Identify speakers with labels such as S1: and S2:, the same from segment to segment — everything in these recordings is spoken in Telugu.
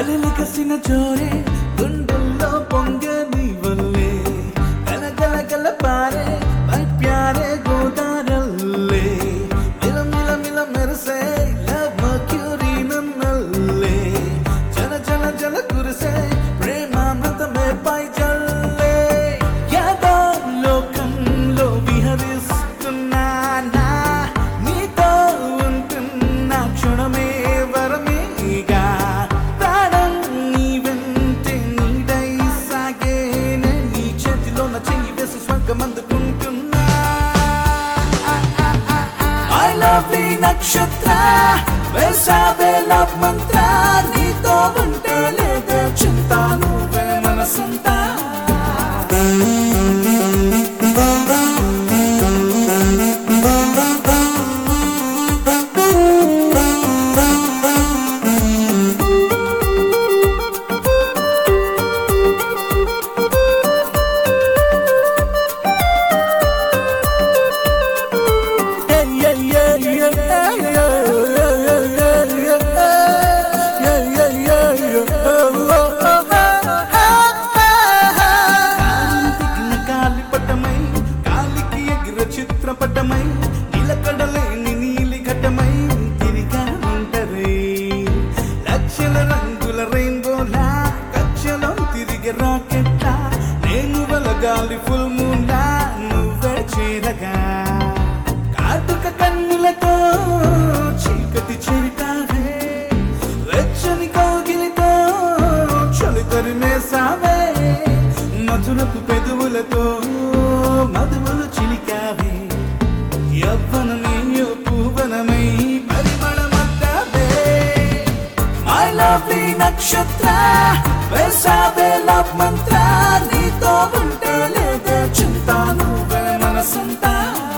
S1: అలలు కసిన జోరే గుండెల్లో పొంగే నీ వల్లే గల గల గల పారే మై ప్యారే గోదారల్లే మిల మిల మిల మెరిసే లవ్ మర్క్యూరీ నన్నల్లే జల జల జల కురిసే ప్రేమామృతమే పై జల్లే యాదో లోకంలో విహరిస్తున్నానా నీతో ఉంటున్న క్షణమే వరమేగా ప్రాణం నీ వెంటే నీడై సాగేనే నీ చేతిలో నా చెయ్యి వేసి స్వర్గం అందుకుంటున్నా ఐ లవ్ ఈ నక్షత్ర వేసావే లవ్ మంత్ర నీతో ఉంటే లేదే చింత నువ్వే మనసంతా కాలిన గాలిపటమై గాలికి ఎగిర చిత్రపటమై నిలకడలేని నీలి ఘటమై తిరిగా ఉంటరే లక్షల రంగుల రెయిన్బోలా కక్షలో తిరిగే రాకెట్లా నేను వల గాలి ఫుల్ మూన్లా నువ్వే చేరగా కాటుక కన్నులతో చీకటి చెరితావే వెచ్చని కౌగిలితో చలి తరిమేసావే మధురపు పెదవులతో మధువులు చిలికావే యవ్వనమే పూవనమై పరిమళమద్దావే మై లవ్లీ నక్షత్ర వేసావే లవ్ మంత్ర నీతో ఉంటే లేదే చింత నువ్వే మనసంతా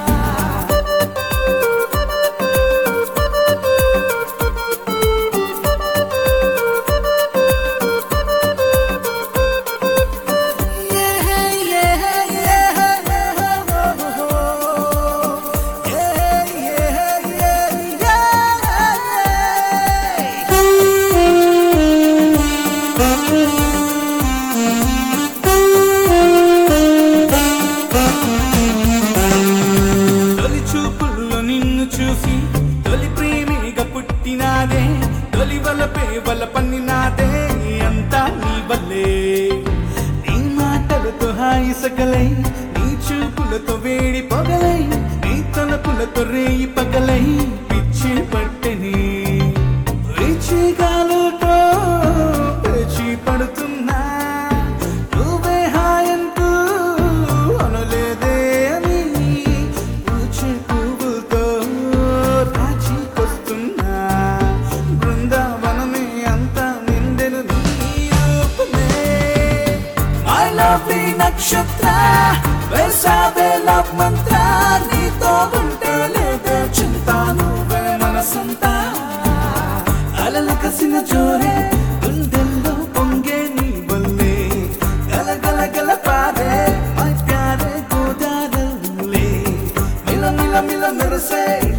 S1: తొలి చూపుల్లో నిన్ను చూసి తొలి ప్రేమిగా పుట్టినాదే తొలి వలపే వల పన్నినాదే అంతా నీ వల్లే నీ మాటలతో హాయి సకలై నీ చూపులతో వేడి పొగలై నీ తలపులతో రేయి పగలై పిచ్చి పట్టెని రిచి గాలుతో పిలిచి పడుతున్నా నువ్వే హాయంటూ అనలేదే అని పూచే పువ్వులతో రాజీకొస్తున్నా బృందావనమే అంతా నిండెను నీ రూపమే ఐ లవ్ ఈ నక్షత్ర వేసావే లవ్ మంత్ర నీతో ఉంటే లేదే చింత నువ్వే మనసంతా అలలు కసిన జోరే గుండెల్లో పొంగే నీ వల్లే గల గల గల పారే మై ప్యారే గోదారల్లే మిల మిల మిల మెరసే